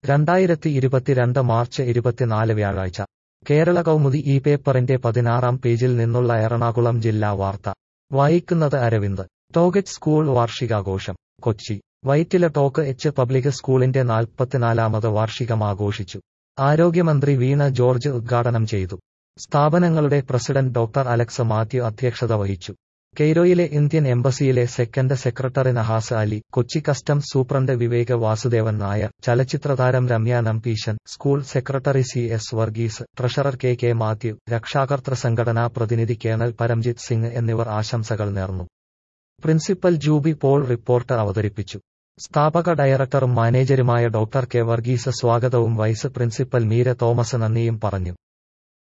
രണ്ടായിരത്തി ഇരുപത്തിരണ്ട് മാർച്ച് ഇരുപത്തിനാല് വ്യാഴാഴ്ച കേരള കൗമുദി ഈ പേപ്പറിന്റെ പതിനാറാം പേജിൽ നിന്നുള്ള എറണാകുളം ജില്ലാ വാർത്ത വായിക്കുന്നത് അരവിന്ദ് ടോഗറ്റ് സ്കൂൾ വാർഷികാഘോഷം Kochi Vyttila Toc H public സ്കൂളിന്റെ നാൽപ്പത്തിനാലാമത് വാർഷികം ആഘോഷിച്ചു ആരോഗ്യമന്ത്രി വീണ ജോർജ് ഉദ്ഘാടനം ചെയ്തു സ്ഥാപനങ്ങളുടെ പ്രസിഡന്റ് ഡോക്ടർ അലക്സ് മാത്യു അധ്യക്ഷത വഹിച്ചു കെയ്റോയിലെ ഇന്ത്യൻ എംബസിയിലെ second secretary Nahas Ali Kochi customs superintendent Vivek Vasudevan Nair ചലച്ചിത്രതാരം Ramya Nambeesan school secretary C S Varghese treasurer K K Mathew രക്ഷാകർതൃ സംഘടനാ പ്രതിനിധി കേണൽ പരംജിത് സിംഗ് എന്നിവർ ആശംസകൾ നേർന്നു പ്രിൻസിപ്പൽ ജൂബി പോൾ റിപ്പോർട്ട് അവതരിപ്പിച്ചു സ്ഥാപക ഡയറക്ടറും മാനേജരുമായ ഡോക്ടർ കെ വർഗീസ് സ്വാഗതവും വൈസ് പ്രിൻസിപ്പൽ മീര തോമസ് നന്ദിയും പറഞ്ഞു